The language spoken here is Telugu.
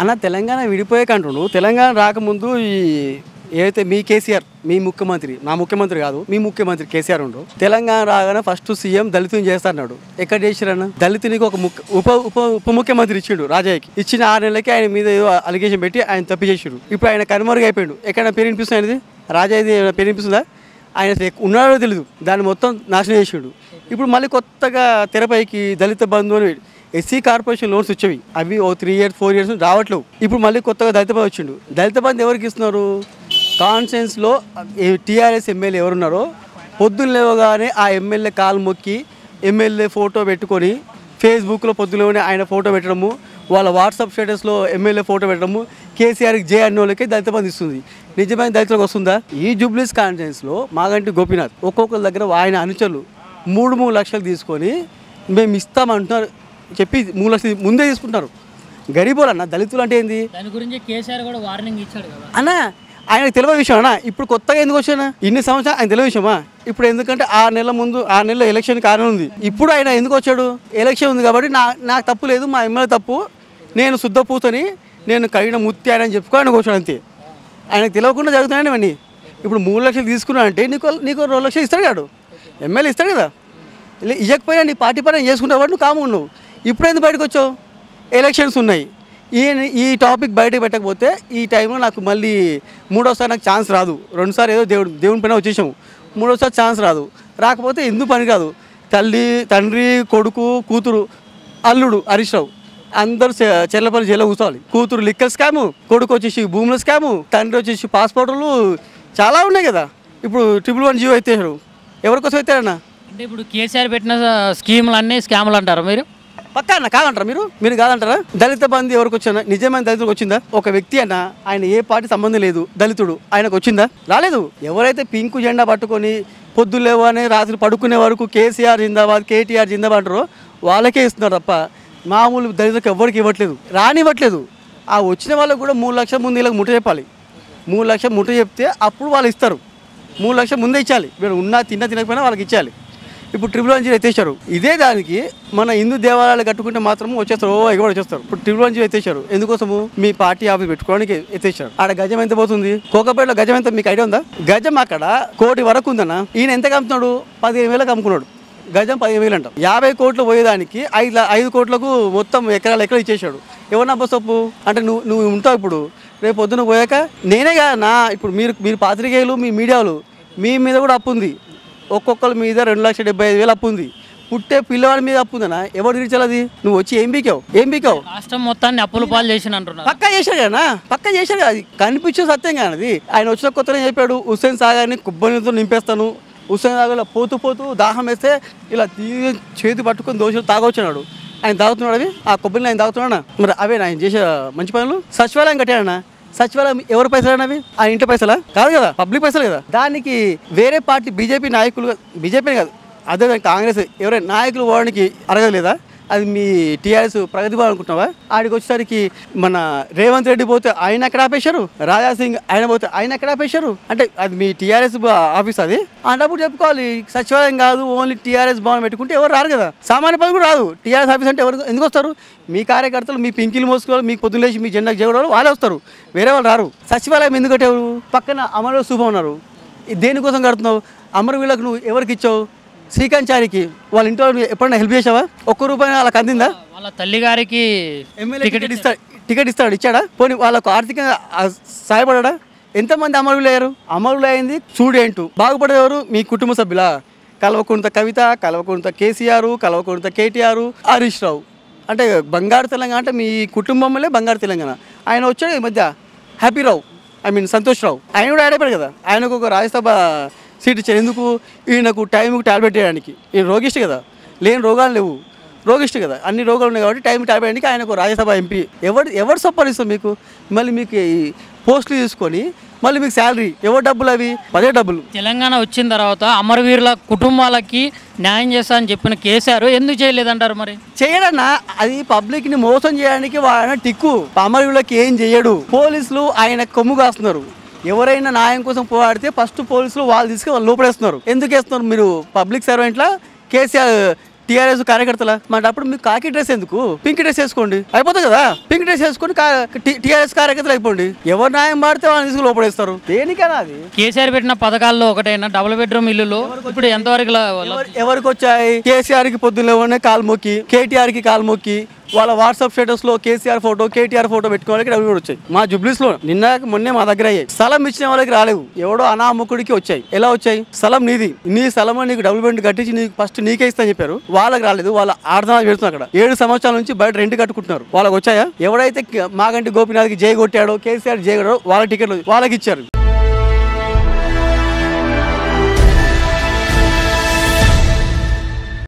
అన్న తెలంగాణ విడిపోయాక అంటుండు తెలంగాణ రాకముందు ఈ ఏదైతే మీ కేసీఆర్ మీ ముఖ్యమంత్రి నా ముఖ్యమంత్రి కాదు మీ ముఖ్యమంత్రి కేసీఆర్ ఉండు తెలంగాణ రాగానే ఫస్ట్ సీఎం దళితుని చేస్తాడు ఎక్కడ చేసిరన్న దళితునికి ఒక ముఖ్య ఉప ఉప ఉప ముఖ్యమంత్రి ఇచ్చిండు రాజయ్యకి ఇచ్చిన ఆరు నెలలకి ఆయన మీద ఏదో అలిగేషన్ పెట్టి ఆయన తప్పి చేసిండు ఇప్పుడు ఆయన కనుమరుగు అయిపోయాడు ఎక్కడ పేరు వినిపిస్తుంది ఆయనది రాజయ్యది ఏమైనా పేరు వినిపిస్తుందా ఆయన అసలు ఎక్క- ఉన్నాడో తెలియదు దాన్ని మొత్తం నాశనం చేసిండు ఇప్పుడు మళ్ళీ కొత్తగా తెరపైకి దళిత బంధు అని ఎస్సీ కార్పొరేషన్ లోన్స్ వచ్చేవి అవి ఓ త్రీ ఇయర్స్ ఫోర్ ఇయర్స్ రావట్లేవు ఇప్పుడు మళ్ళీ కొత్తగా దళిత బంధు వచ్చిండు దళిత బంధు ఎవరికి ఇస్తున్నారు కాన్ఫరెన్స్లో టీఆర్ఎస్ ఎమ్మెల్యే ఎవరున్నారో పొద్దున్న లేవగానే ఆ ఎమ్మెల్యే కాలు మొక్కి ఎమ్మెల్యే ఫోటో పెట్టుకొని ఫేస్బుక్లో పొద్దులోనే ఆయన ఫోటో పెట్టడము వాళ్ళ వాట్సాప్ స్టేటస్లో ఎమ్మెల్యే ఫోటో పెట్టడము కేసీఆర్కి జే అన్న వాళ్ళకి దళిత బంధు ఇస్తుంది నిజమైన దళితులకు వస్తుందా ఈ జూబ్లీస్ కాన్ఫరెన్స్లో మాగంటి గోపీనాథ్ ఒక్కొక్కరి దగ్గర ఆయన అనుచరులు మూడు మూడు లక్షలు తీసుకొని మేము ఇస్తామంటున్నారు చెప్పి మూడు లక్షలు ముందే తీసుకుంటారు గరీబోలు అన్న దళితులు అంటే ఏంది దాని గురించి కేసీఆర్ కూడా వార్నింగ్ ఇచ్చాడు కదా అన్న ఆయనకు తెలియని విషయం అన్న ఇప్పుడు కొత్తగా ఎందుకు వచ్చానా ఇన్ని సంవత్సరాలు ఆయన తెలియని విషయమా ఇప్పుడు ఎందుకంటే ఆరు నెలల ముందు ఆరు నెలల ఎలక్షన్ కారణం ఉంది ఇప్పుడు ఆయన ఎందుకు వచ్చాడు ఎలక్షన్ ఉంది కాబట్టి నా నాకు తప్పు లేదు మా ఎమ్మెల్యే తప్పు నేను శుద్ధ పూతని నేను కడిగిన ముత్యానని చెప్పుకో ఆయనకు వచ్చాడు అంతే ఆయనకు తెలియకుండా జరుగుతున్నాయని ఇవన్నీ ఇప్పుడు మూడు లక్షలు తీసుకున్నా అంటే నీకు నీకు రెండు లక్షలు ఇస్తాడు కాడు ఎమ్మెల్యే ఇస్తాడు కదా లే- ఇవ్వకపోయినా నీ పార్టీ పరంగా చేసుకుంటావు నువ్వు కాము ఉన్నావు ఇప్పుడు ఎందుకు బయటకు వచ్చావు ఎలక్షన్స్ ఉన్నాయి ఈ ఈ టాపిక్ బయటకు పెట్టకపోతే ఈ టైంలో నాకు మళ్ళీ మూడోసారి నాకు ఛాన్స్ రాదు రెండుసారి ఏదో దేవుడు దేవుని పైన వచ్చేసాము మూడోసారి ఛాన్స్ రాదు రాకపోతే ఎందుకు పని కాదు తల్లి తండ్రి కొడుకు కూతురు అల్లుడు హరీష్ రావు అందరూ చె- చెర్లపల్లి జైల్లో కూర్చోవాలి కూతురు లిక్కర్ స్కాము కొడుకు వచ్చేసి భూముల స్కాము తండ్రి వచ్చేసి పాస్పోర్టులు చాలా ఉన్నాయి కదా ఇప్పుడు ట్రిపుల్ వన్ జీవో ఎత్తేసారు ఎవరికోసం ఎత్తారన్నా అంటే ఇప్పుడు కేసీఆర్ పెట్టిన స్కీములు అన్నీ స్కాములు అంటారు మీరు పక్కా అన్న కాదంటారా మీరు మీరు కాదంటారా దళిత బంధు ఎవరికి వచ్చిందా నిజమైన దళితులకు వచ్చిందా ఒక వ్యక్తి అన్న ఆయన ఏ పార్టీ సంబంధం లేదు దళితుడు ఆయనకు వచ్చిందా రాలేదు ఎవరైతే పింకు జెండా పట్టుకొని పొద్దు లేవని రాత్రి పడుకునే వరకు కేసీఆర్ జిందాబాద్ కేటీఆర్ జిందాబాద్ అంటారో వాళ్ళకే ఇస్తున్నారు తప్ప మామూలు దళితులకు ఎవరికి ఇవ్వట్లేదు రానివ్వట్లేదు ఆ వచ్చిన వాళ్ళకు కూడా మూడు లక్షల ముందు వీళ్ళకి ముట్ట చెప్పాలి మూడు లక్షలు ముట్ట చెప్తే అప్పుడు వాళ్ళు ఇస్తారు మూడు లక్షలు ముందే ఇచ్చాలి మీరు ఉన్నా తిన్నా తినకపోయినా వాళ్ళకి ఇచ్చాలి ఇప్పుడు ట్రిపుల్ వన్ జీరో ఎత్తేసారు ఇదే దానికి మన హిందూ దేవాలయాలు కట్టుకుంటే మాత్రం వచ్చేస్తారు ఓ ఎగబడి వచ్చేస్తారు ఇప్పుడు ట్రిపుల్ వన్ జీరో ఎత్తేసారు ఎందుకోసము మీ పార్టీ ఆఫీస్ పెట్టుకోవడానికి ఎత్తేసారు ఆడ గజం ఎంత పోతుంది కోకపేటలో గజం ఎంత మీకు ఐడియా ఉందా గజం అక్కడ కోటి వరకు ఉందన్న ఈయన ఎంత అమ్ముతున్నాడు పదిహేను వేలకు అమ్ముకున్నాడు గజం పదిహేను వేలు అంట యాభై కోట్లు పోయేదానికి ఐదు ల- ఐదు కోట్లకు మొత్తం ఎకరాలు ఎకరాలు ఇచ్చేసాడు ఎవరన్నా బస్సొప్పు అంటే నువ్వు నువ్వు ఉంటావు ఇప్పుడు రేపు పొద్దున పోయాక నేనే కాదు నా ఇప్పుడు మీరు మీరు పాత్రికేయులు మీ మీడియాలు మీ మీద కూడా అప్పు ఉంది ఒక్కొక్కరి మీద రెండు లక్షల డెబ్బై ఐదు వేలు అప్పు ఉంది పుట్టే పిల్లవాడి మీద అప్పు ఉందనా ఎవరు తీర్చాలి అది నువ్వు వచ్చి ఏం బీకావు ఏం బీకావు రాష్ట్రం మొత్తాన్ని అప్పుల పాలు చేసిన అంటున్నారు పక్కా చేశాడు కదా పక్కా చేశాడు కదా అది కనిపించే సత్యం కానీ అది ఆయన వచ్చిన కొత్తనే చెప్పాడు హుస్సేన్ సాగర్ని కొబ్బరితో నింపేస్తాను హుస్సేన్ సాగర్లో పోతూ పోతూ దాహం వేస్తే ఇలా తీగ చేతి పట్టుకొని దోషులు తాగొచ్చినాడు ఆయన తాగుతున్నాడు అవి ఆ కొబ్బరిని ఆయన తాగుతున్నాడా మరి అవే ఆయన చేసే మంచి పనులు సచివాలయం కట్టాడన్నా సచివాలయం ఎవరి పైసలు అవి ఆ ఇంటి పైసలా కాదు కదా పబ్లిక్ పైసలు కదా దానికి వేరే పార్టీ బీజేపీ నాయకులు బీజేపీ కాదు అదే కాంగ్రెస్ ఎవరైనా నాయకులు పోవడానికి అడగలేదా అది మీ టీఆర్ఎస్ ప్రగతి భవన్ అనుకుంటున్నావా ఆడికి వచ్చేసరికి మన రేవంత్ రెడ్డి పోతే ఆయన ఎక్కడ ఆపేశారు రాజా సింగ్ ఆయన పోతే ఆయన ఎక్కడ ఆపేశారు అంటే అది మీ టీఆర్ఎస్ ఆఫీస్ అది అన్నప్పుడు చెప్పుకోవాలి సచివాలయం కాదు ఓన్లీ టీఆర్ఎస్ భవన్ పెట్టుకుంటే ఎవరు రారు కదా సామాన్య పని కూడా రాదు టీఆర్ఎస్ ఆఫీస్ అంటే ఎవరు ఎందుకు వస్తారు మీ కార్యకర్తలు మీ పింకిలు మోసుకోవాలి మీకు పొద్దున్న లేచి మీ జెండా చేయడం వాళ్ళే వస్తారు వేరే వాళ్ళు రారు సచివాలయం ఎందుకు కట్టేవారు పక్కన అమర శుభం ఉన్నారు ఇది దేనికోసం కడుతున్నావు అమరవీళ్ళకు నువ్వు ఎవరికి ఇచ్చావు శ్రీకాంత్ చారికి వాళ్ళ ఇంట్లో నువ్వు ఎప్పుడైనా హెల్ప్ చేసావా ఒక్క రూపాయి వాళ్ళకి అందిందా వాళ్ళ తల్లి గారికి ఎమ్మెల్యే టికెట్ ఇస్తాడు టికెట్ ఇస్తాడు ఇచ్చాడా పోనీ వాళ్ళకు ఆర్థికంగా ఆ సాయపడా ఎంతమంది అమరులు అయ్యారు అమరులు అయింది స్టూడెంట్ బాగుపడేవారు మీ కుటుంబ సభ్యులా కల్వకుంట కవిత కల్వకుంట కేసీఆర్ కల్వకుంట కేటీఆర్ హరీష్ రావు అంటే బంగారు తెలంగాణ అంటే మీ కుటుంబంలో బంగారు తెలంగాణ ఆయన వచ్చాడు ఈ మధ్య happy Rao I mean Santosh Rao ఆయన కూడా ఆడైపోయాడు కదా ఆయనకు ఒక రాజ్యసభ సీట్ ఇచ్చారు ఎందుకు ఈయనకు టైంకి టాబ్లెట్ వేయడానికి ఈయన రోగిస్ట్ కదా లేని రోగాలు లేవు రోగిస్ట్ కదా అన్ని రోగాలు ఉన్నాయి కాబట్టి టైం టాబ్లెట్ వేయడానికి ఆయనకు రాజ్యసభ ఎంపీ ఎవరు ఎవరు సపోర్ట్ ఇస్తారు మీకు మళ్ళీ మీకు ఈ పోస్టులు తీసుకొని మళ్ళీ మీకు శాలరీ ఎవరు డబ్బులు అవి పదే డబ్బులు తెలంగాణ వచ్చిన తర్వాత అమరవీరుల కుటుంబాలకి న్యాయం చేస్తా అని చెప్పిన కేసీఆర్ ఎందుకు చేయలేదంటారు మరి చేయడన్నా అది పబ్లిక్ ని మోసం చేయడానికి వాడిన టిక్కు అమరవీళ్ళకి ఏం చేయడు పోలీసులు ఆయన కొమ్ము కాస్తున్నారు ఎవరైనా న్యాయం కోసం పోరాడితే ఫస్ట్ పోలీసులు వాళ్ళు తీసుకుని వాళ్ళు లోపడేస్తున్నారు ఎందుకు వేస్తున్నారు మీరు పబ్లిక్ సర్వెంట్లా కేసీఆర్ టీఆర్ఎస్ కార్యకర్తల మరి అప్పుడు మీకు కాకి డ్రెస్ ఎందుకు పింక్ డ్రెస్ వేసుకోండి అయిపోతుంది కదా పింక్ డ్రెస్ వేసుకొని టీఆర్ఎస్ కార్యకర్తలు అయిపోండి ఎవరు న్యాయం మాడితే వాళ్ళని తీసుకుని లోపడేస్తారు దేనికైనా అది కేసీఆర్ పెట్టిన పథకాల్లో ఒకటైనా డబుల్ బెడ్రూమ్ ఇల్లులు ఇప్పుడు ఎంతవరకు లా- ఎవరు- ఎవరికి వచ్చాయి కేసీఆర్ కి పొద్దున్న కాలు మొక్కి కేటీఆర్ కి కాలు మొక్కి వాళ్ళ వాట్సాప్ స్టేటస్ లో కేసీఆర్ ఫోటో కేటీఆర్ ఫోటో పెట్టుకోవడానికి డబ్బులు కూడా వచ్చాయి మా జుబ్లీస్ లో నిన్న మొన్నే మా దగ్గర అయ్యాయి స్థలం ఇచ్చిన వాళ్ళకి రాలేవు ఎవడో అనామకుడికి వచ్చాయి ఎలా వచ్చాయి స్థలం నీది నీ స్థలం నీకు డబ్బులు పెట్టి కట్టించి నీకు ఫస్ట్ నీకే ఇస్తా అని చెప్పారు వాళ్ళకి రాలేదు వాళ్ళ ఆర్ధనాలు పెడుతున్నారు అక్కడ ఏడు సంవత్సరాల నుంచి బయట రెంట్ కట్టుకుంటున్నారు వాళ్ళకి వచ్చాయా ఎవడైతే మాగంటి గోపినాథ్కి జై కొట్టాడో కేసీఆర్ జై కొట్టాడో వాళ్ళ టికెట్లు వాళ్ళకి ఇచ్చారు